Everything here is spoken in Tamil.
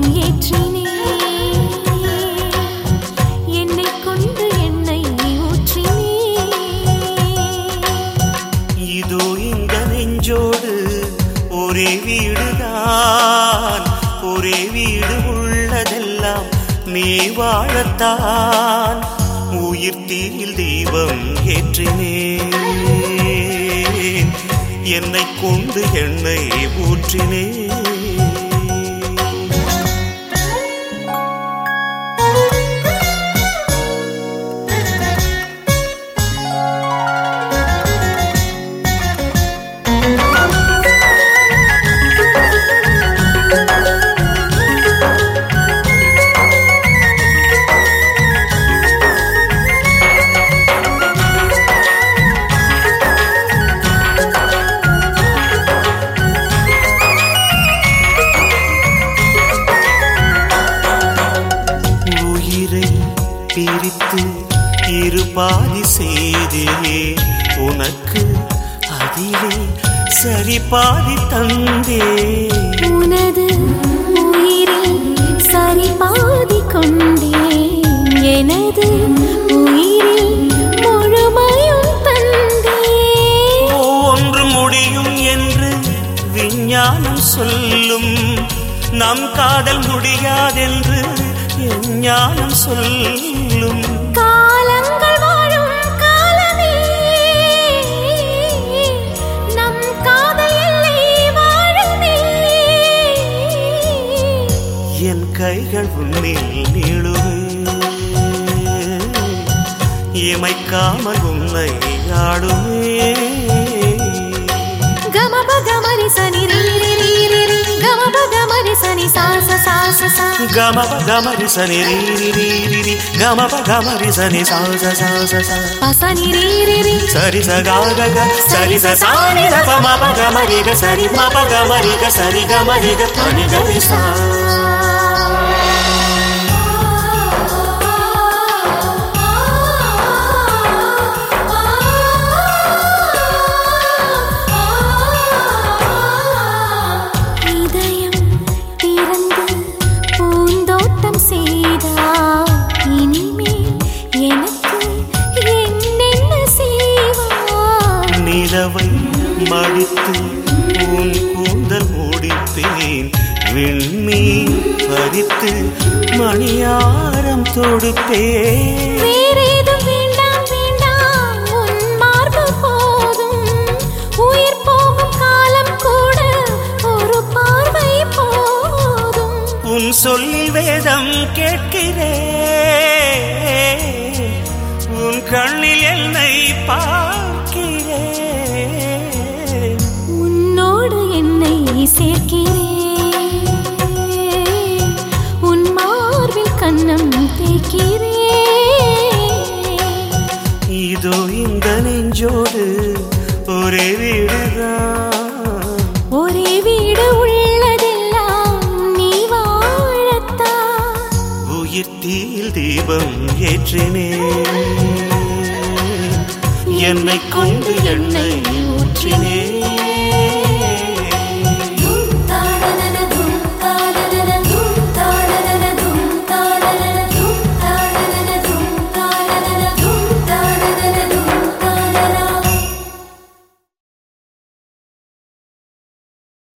ஏற்றினேன் என்னை கொண்டு எண்ணெய் ஊற்றினேன் இதோ இந்த நெஞ்சோடு ஒரே வீடுதான் ஒரே வீடு உள்ளதெல்லாம் நீ வாழத்தான் உயிர் தீயில் தெய்வம் ஏற்றினேன் என்னை கொண்டு எண்ணெய் ஊற்றினேன் உயிரை பிரித்து இரு பாதி செய்தே உனக்கு அதிலே சரி பாதி தந்தே உனது உயிரில் சரி பாதி கொண்டேன் எனது உயிரில் முழுமையும் தந்தேன் ஒன்று முடியும் என்று விஞ்ஞானம் சொல்லும் நம் காதல் முடியாதென்று ஞானம் சொல்லும் காலங்கள் வாழும் காலமே நம் காதல் எல்லை வாழுமே என் கைகள் உன்னில் நீளுவே இமைக்காமல் உன்னை ஆடுவே గమప గమరి సని రి రి రి రి రి గమప గమరి సని సా స సా స సా గమప గమరి సని రీ రి రీ రి రి గమప గమరి సని సా స సా స సా ప సని రి రి రి సరి స గా గ గ సరి స సా ని ద ప మ ప గ మ రి గ సరి మ ప గ మ రి గ సరి గ మ రి గ ప ని గ రి సా இதயம் திறந்து பூந்தோட்டம் செய்தார் இனிமேல் எனக்கு என்னென்ன செய்வார் நிலவை மடித்து உன் கூந்தல் முடிப்பேன் விண்மீன் பறித்து மணியாரம் தொடுப்பேன் வேறேதும் வேண்டாம் வேண்டாம் உன் மார்பு போதும் உயிர் போகும் காலம் கூட ஒரு பார்வை போதும் உன் சொல்லில் வேதம் கேட்கிறேன் உன் கண்ணில் என்னை பார்க்கிறேன் உன்னோடு என்னை சேர்க்கிறேன் உன் மார்பில் கண்ணம் தேய்க்கிறேன் இதோ இந்த நெஞ்சோடு ஒரே வீடுதான் ஒரே வீடு உள்ளதெல்லாம் நீ வாழத்தான் உயிர் தீயில் தீபம் ஏற்றினேன் என்னை கொண்டு எண்ணெய் ஊற்றினேன்